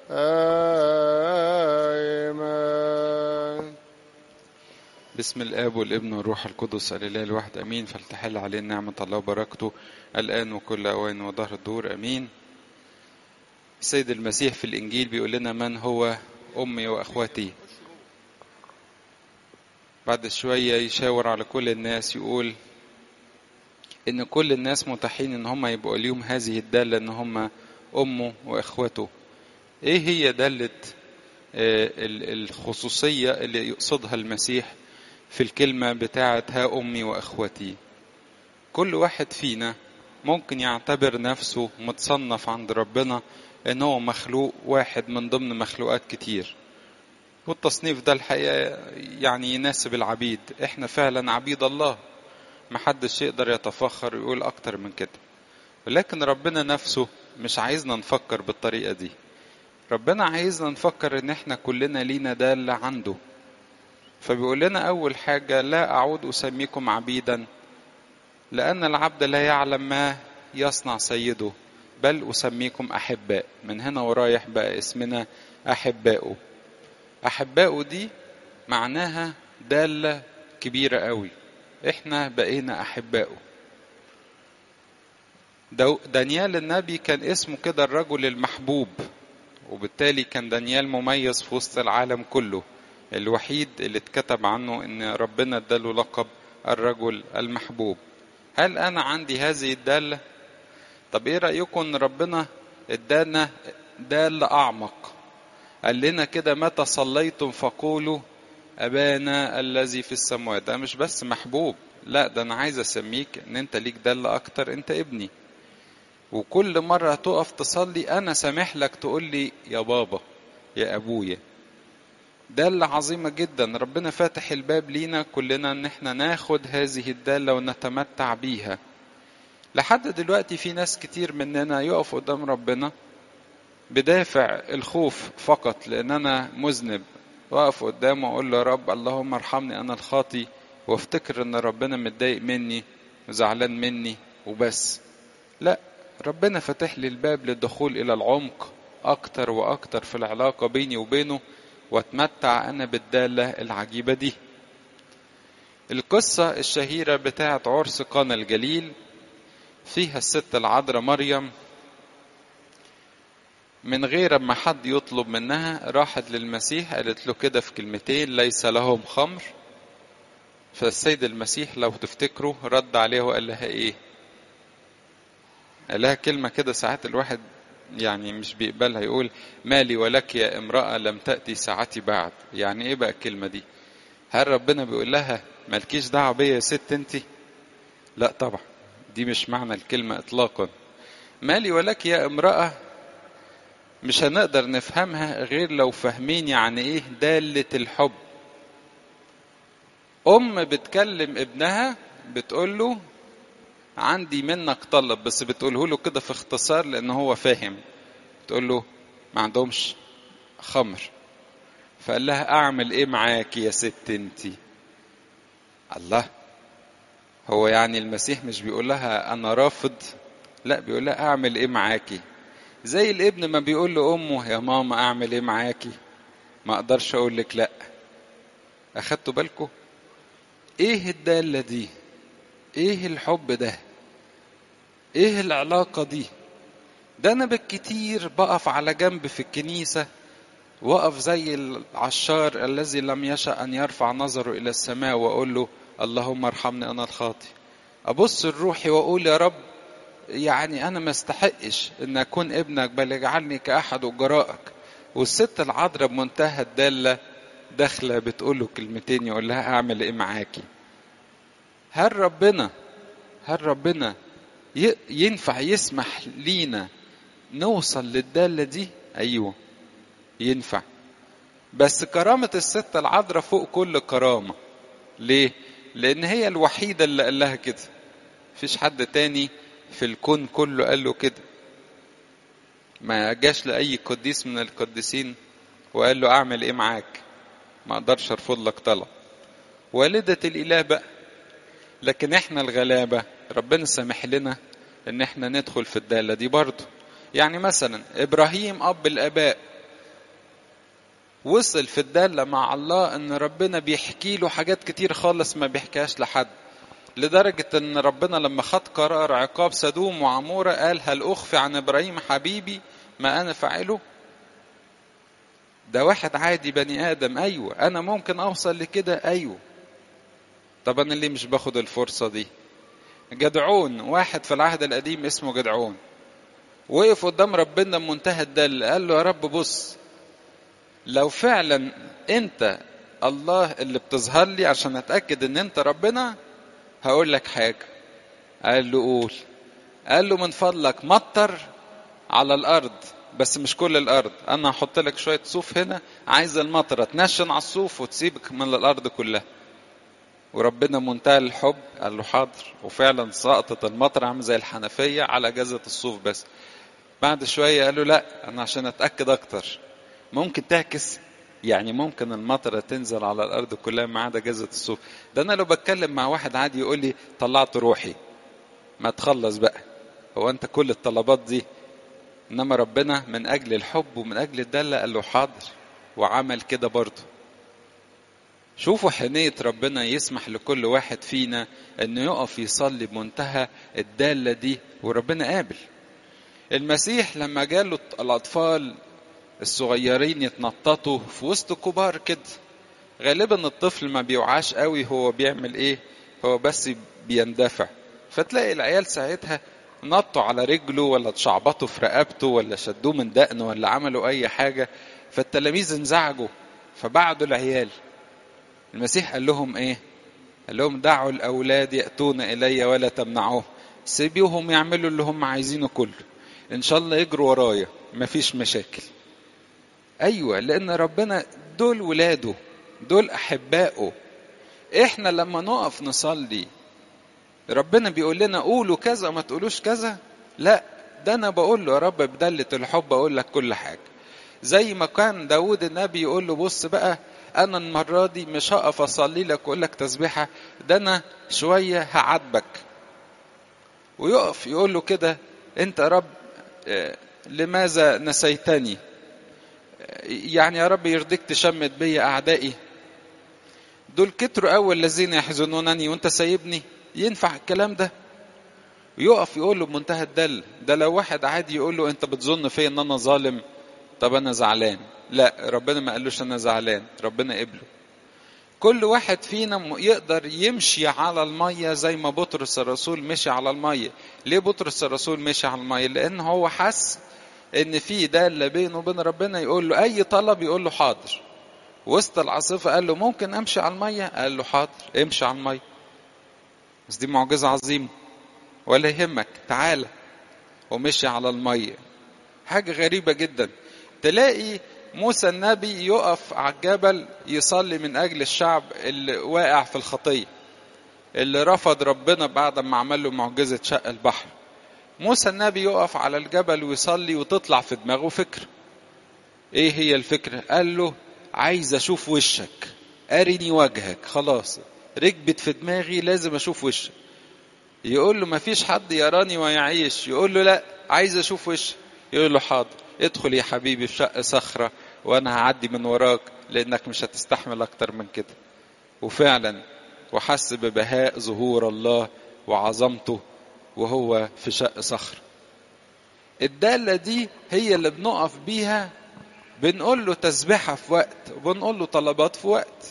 آمين بسم الآب والابن والروح القدس الإله الواحد أمين فلتحل علينا نعمة الله وبركته الآن وكل أوان وظهر الدور أمين السيد المسيح في الإنجيل بيقول لنا من هو أمي وأخوتي بعد شوية يشاور على كل الناس يقول إن كل الناس متاحين إن هم يبقوا ليهم هذه الدالة إن هم أمه وإخوته إيه هي دالة آه، ال- الخصوصية اللي يقصدها المسيح في الكلمة بتاعة ها أمي وأخوتي كل واحد فينا ممكن يعتبر نفسه متصنف عند ربنا إن هو مخلوق واحد من ضمن مخلوقات كتير والتصنيف ده الحقيقة يعني يناسب العبيد احنا فعلا عبيد الله محدش يقدر يتفخر ويقول أكتر من كده ولكن ربنا نفسه مش عايزنا نفكر بالطريقة دي ربنا عايزنا نفكر ان احنا كلنا لينا دالة عنده فبيقول لنا أول حاجة لا أعود أسميكم عبيدا لأن العبد لا يعلم ما يصنع سيده بل أسميكم أحباء من هنا ورايح بقى اسمنا أحباؤه أحباؤه دي معناها دالة كبيرة قوي إحنا بقينا أحباؤه دو- دانيال النبي كان اسمه كده الرجل المحبوب وبالتالي كان دانيال مميز في وسط العالم كله الوحيد اللي اتكتب عنه ان ربنا اداله لقب الرجل المحبوب هل انا عندي هذه الدالة طب ايه رأيكم ان ربنا ادانا دالة اعمق قال لنا كده متى صليتم فقولوا ابانا الذي في السماوات ده مش بس محبوب لا ده انا عايز اسميك ان انت ليك دالة اكتر انت ابني وكل مرة تقف تصلي انا سامح لك تقول لي يا بابا يا ابويا دالة عظيمة جدا ربنا فاتح الباب لينا كلنا ان احنا ناخد هذه الدالة ونتمتع بيها لحد دلوقتي في ناس كتير مننا يقف قدام ربنا بدافع الخوف فقط لان انا مذنب واقف قدامه واقول له يا رب اللهم ارحمني انا الخاطي وافتكر ان ربنا متضايق مني وزعلان مني وبس لا ربنا فتح لي الباب للدخول الى العمق اكتر واكتر في العلاقة بيني وبينه واتمتع انا بالدالة العجيبة دي القصة الشهيرة بتاعة عرس قانا الجليل فيها الست العذراء مريم من غير ما حد يطلب منها راحت للمسيح قالت له كده في كلمتين ليس لهم خمر فالسيد المسيح لو تفتكروا رد عليه وقال لها ايه قال لها كلمة كده ساعات الواحد يعني مش بيقبلها يقول مالي ولك يا امرأة لم تأتي ساعتي بعد يعني ايه بقى الكلمة دي هل ربنا بيقول لها مالكيش دعوة بيا يا ست انت لا طبعا دي مش معنى الكلمة اطلاقا مالي ولك يا امرأة مش هنقدر نفهمها غير لو فاهمين يعني ايه دالة الحب ام بتكلم ابنها بتقول له عندي منك طلب بس بتقوله له كده في اختصار لان هو فاهم تقول له ما عندهمش خمر فقال لها اعمل ايه معاكي يا ست انتي الله هو يعني المسيح مش بيقول لها انا رافض لا بيقول لها اعمل ايه معاكي زي الابن ما بيقول لامه يا ماما اعمل ايه معاكي ما اقدرش اقول لك لا اخدتوا بالكم ايه الداله دي ايه الحب ده ايه العلاقه دي ده انا بالكتير بقف على جنب في الكنيسه وقف زي العشار الذي لم يشأ ان يرفع نظره الى السماء واقول له اللهم ارحمني انا الخاطي ابص لروحي واقول يا رب يعني انا ما استحقش ان اكون ابنك بل اجعلني كاحد اجرائك والست العذراء بمنتهى الداله داخله بتقول له كلمتين يقول لها اعمل ايه معاكي هل ربنا هل ربنا ي- ينفع يسمح لينا نوصل للدالة دي أيوة ينفع بس كرامة الست العذراء فوق كل كرامة ليه؟ لأن هي الوحيدة اللي قال لها كده مفيش حد تاني في الكون كله قال له كده ما جاش لأي قديس من القديسين وقال له أعمل إيه معاك ما أقدرش أرفض لك طلب والدة الإله بقى لكن احنا الغلابة ربنا سامح لنا ان احنا ندخل في الدالة دي برضه يعني مثلا ابراهيم اب الاباء وصل في الدالة مع الله ان ربنا بيحكي له حاجات كتير خالص ما بيحكيهاش لحد لدرجة ان ربنا لما خد قرار عقاب سدوم وعمورة قال هل اخفي عن ابراهيم حبيبي ما انا فاعله ده واحد عادي بني ادم ايوه انا ممكن اوصل لكده ايوه طب انا ليه مش باخد الفرصة دي جدعون واحد في العهد القديم اسمه جدعون وقف قدام ربنا بمنتهى الدل قال له يا رب بص لو فعلا انت الله اللي بتظهر لي عشان اتاكد ان انت ربنا هقول لك حاجه قال له قول قال له من فضلك مطر على الارض بس مش كل الارض انا هحط لك شويه صوف هنا عايز المطره تنشن على الصوف وتسيبك من الارض كلها وربنا منتهى الحب قال له حاضر وفعلا سقطت المطر عامل زي الحنفيه على جزة الصوف بس بعد شويه قال له لا انا عشان اتاكد اكتر ممكن تعكس يعني ممكن المطره تنزل على الارض كلها ما عدا جزة الصوف ده انا لو بتكلم مع واحد عادي يقول لي طلعت روحي ما تخلص بقى هو انت كل الطلبات دي انما ربنا من اجل الحب ومن اجل الدله قال له حاضر وعمل كده برضه شوفوا حنية ربنا يسمح لكل واحد فينا انه يقف يصلي بمنتهى الدالة دي وربنا قابل المسيح لما جاله الاطفال الصغيرين يتنططوا في وسط كبار كده غالبا الطفل ما بيوعاش قوي هو بيعمل ايه هو بس بيندفع فتلاقي العيال ساعتها نطوا على رجله ولا اتشعبطوا في رقبته ولا شدوه من دقنه ولا عملوا اي حاجه فالتلاميذ انزعجوا فبعدوا العيال المسيح قال لهم ايه قال لهم دعوا الاولاد ياتون الي ولا تمنعوهم سيبيهم يعملوا اللي هم عايزينه كله ان شاء الله يجروا ورايا مفيش مشاكل ايوه لان ربنا دول ولاده دول احبائه احنا لما نقف نصلي ربنا بيقول لنا قولوا كذا ما تقولوش كذا لا ده انا بقول له يا رب بدلة الحب اقول لك كل حاجة زي ما كان داود النبي يقول له بص بقى انا المرة دي مش هقف اصلي لك واقول لك تسبيحة ده انا شوية هعاتبك ويقف يقول له كده انت يا رب لماذا نسيتني يعني يا رب يرضيك تشمت بيا اعدائي دول كتروا اول الذين يحزنونني وانت سايبني ينفع الكلام ده يقف يقول له بمنتهى الدل ده لو واحد عادي يقول له انت بتظن فيا ان انا ظالم طب انا زعلان لا ربنا ما قالوش انا زعلان ربنا قبله كل واحد فينا يقدر يمشي على المية زي ما بطرس الرسول مشي على المية ليه بطرس الرسول مشي على المية لان هو حس ان في دالة بينه وبين ربنا يقول له اي طلب يقول له حاضر وسط العاصفة قال له ممكن امشي على المية قال له حاضر امشي على المية بس دي معجزة عظيمة ولا يهمك تعالى ومشي على المية حاجة غريبة جدا تلاقي موسى النبي يقف على الجبل يصلي من أجل الشعب اللي واقع في الخطية اللي رفض ربنا بعد ما عمل له معجزة شق البحر موسى النبي يقف على الجبل ويصلي وتطلع في دماغه فكرة ايه هي الفكرة قال له عايز اشوف وشك ارني وجهك خلاص ركبت في دماغي لازم اشوف وشك يقول له مفيش حد يراني ويعيش يقول له لا عايز اشوف وشك يقول له حاضر ادخل يا حبيبي في شق صخرة وانا هعدي من وراك لانك مش هتستحمل اكتر من كده وفعلا وحس ببهاء ظهور الله وعظمته وهو في شق صخر الدالة دي هي اللي بنقف بيها بنقول له تسبيحة في وقت وبنقول له طلبات في وقت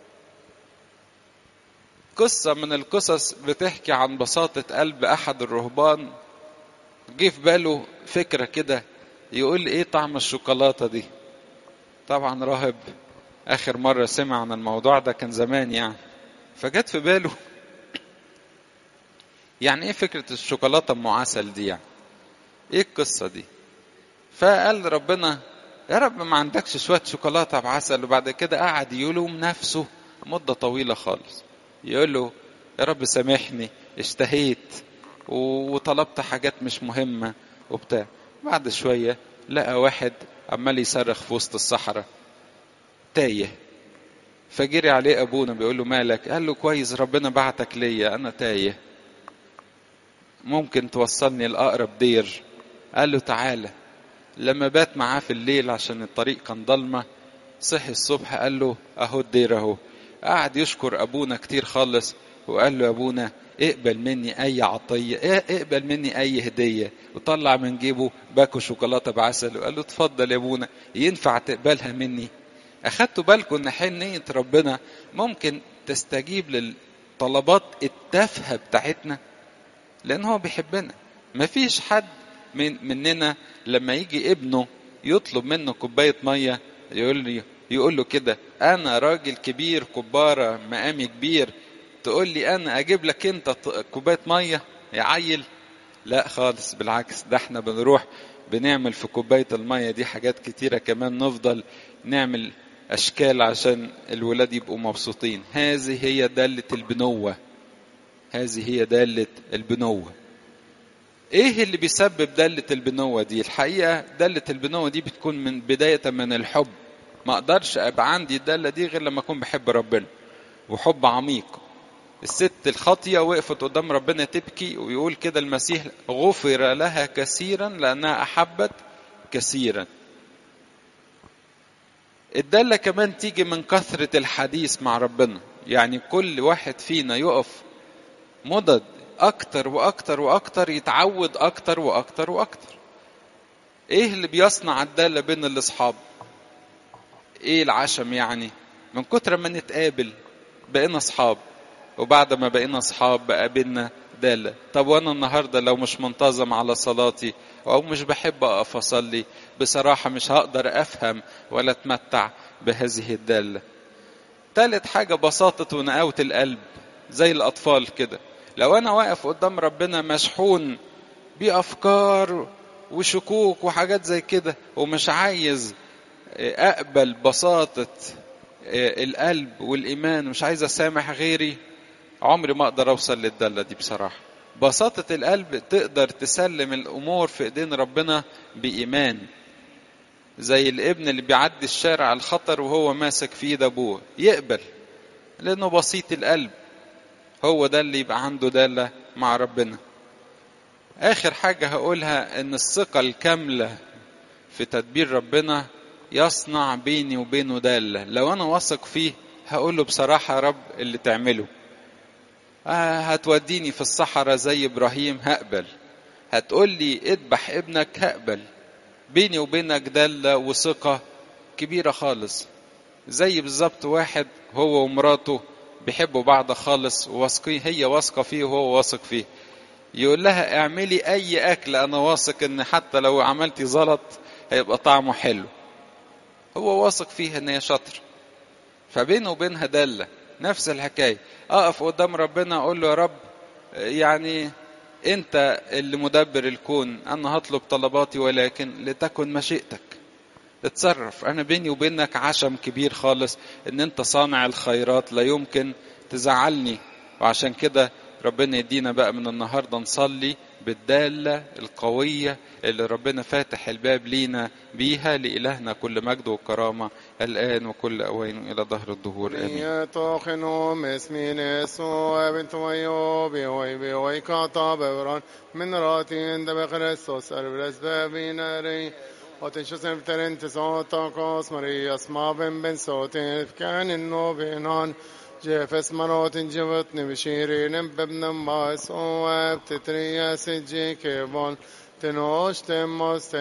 قصة من القصص بتحكي عن بساطة قلب أحد الرهبان جه في باله فكرة كده يقول إيه طعم الشوكولاتة دي طبعا راهب آخر مرة سمع عن الموضوع ده كان زمان يعني فجت في باله يعني إيه فكرة الشوكولاتة أم عسل دي يعني إيه القصة دي فقال ربنا يا رب ما عندكش شوية شوكولاتة بعسل وبعد كده قعد يلوم نفسه مدة طويلة خالص يقول له يا رب سامحني اشتهيت وطلبت حاجات مش مهمة وبتاع بعد شوية لقى واحد عمال يصرخ في وسط الصحراء تايه فجري عليه ابونا بيقول له مالك قال له كويس ربنا بعتك ليا انا تايه ممكن توصلني لاقرب دير قال له تعالى لما بات معاه في الليل عشان الطريق كان ضلمه صحي الصبح قال له اهو الدير اهو قعد يشكر ابونا كتير خالص وقال له يا ابونا اقبل مني اي عطيه اقبل مني اي هديه وطلع من جيبه باكو شوكولاته بعسل وقال له اتفضل يا ابونا ينفع تقبلها مني اخدتوا بالكم ان حنيه ربنا ممكن تستجيب للطلبات التافهه بتاعتنا لان هو بيحبنا مفيش حد من مننا لما يجي ابنه يطلب منه كوبايه ميه يقول لي يقول له كده انا راجل كبير كباره مقامي كبير تقول لي انا اجيب لك انت كوبايه ميه يا عيل لا خالص بالعكس ده احنا بنروح بنعمل في كوبايه الميه دي حاجات كتيره كمان نفضل نعمل اشكال عشان الولاد يبقوا مبسوطين هذه هي داله البنوه هذه هي داله البنوه ايه اللي بيسبب داله البنوه دي الحقيقه داله البنوه دي بتكون من بدايه من الحب ما اقدرش ابقى عندي الداله دي غير لما اكون بحب ربنا وحب عميق الست الخاطيه وقفت قدام ربنا تبكي ويقول كده المسيح غفر لها كثيرا لانها احبت كثيرا الدالة كمان تيجي من كثرة الحديث مع ربنا يعني كل واحد فينا يقف مدد أكتر وأكتر وأكتر يتعود أكتر وأكتر وأكتر إيه اللي بيصنع الدالة بين الأصحاب إيه العشم يعني من كتر ما نتقابل بقينا أصحاب وبعد ما بقينا أصحاب بقى بينا دالة طب وأنا النهاردة لو مش منتظم على صلاتي أو مش بحب أقف أصلي بصراحة مش هقدر أفهم ولا أتمتع بهذه الدالة تالت حاجة بساطة ونقاوة القلب زي الأطفال كده لو أنا واقف قدام ربنا مشحون بأفكار وشكوك وحاجات زي كده ومش عايز أقبل بساطة القلب والإيمان مش عايز أسامح غيري عمري ما أقدر أوصل للدالة دي بصراحة بساطة القلب تقدر تسلم الأمور في إيدين ربنا بإيمان زي الابن اللي بيعدي الشارع الخطر وهو ماسك في ايد ابوه يقبل لانه بسيط القلب هو ده اللي يبقى عنده داله مع ربنا اخر حاجه هقولها ان الثقه الكامله في تدبير ربنا يصنع بيني وبينه داله لو انا واثق فيه هقول له بصراحه يا رب اللي تعمله آه هتوديني في الصحراء زي ابراهيم هقبل هتقول لي اذبح ابنك هقبل بيني وبينك دالة وثقة كبيرة خالص زي بالظبط واحد هو ومراته بيحبوا بعض خالص وواثقين هي واثقة فيه وهو واثق فيه يقول لها اعملي اي اكل انا واثق ان حتى لو عملتي زلط هيبقى طعمه حلو هو واثق فيها ان هي شاطر فبينه وبينها دالة نفس الحكاية اقف قدام ربنا اقول له يا رب يعني انت اللي مدبر الكون انا هطلب طلباتي ولكن لتكن مشيئتك اتصرف انا بيني وبينك عشم كبير خالص ان انت صانع الخيرات لا يمكن تزعلني وعشان كده ربنا يدينا بقى من النهارده نصلي بالدالة القوية اللي ربنا فاتح الباب لينا بيها لإلهنا كل مجد وكرامة الآن وكل أوان إلى ظهر الدهور آمين يتوخنو مسمين يسوع بنت ميو بيوي بيوي كاتا بوران من راتين دم خريستوس البرز بابيناري وتنشسن بترنت صوتا كوس مريا اسما بن بن صوتين كان النو بينان جيفس مرات جبت نبشيرين ببن ما سوى بتتريا سجي كيبون تنوش تموس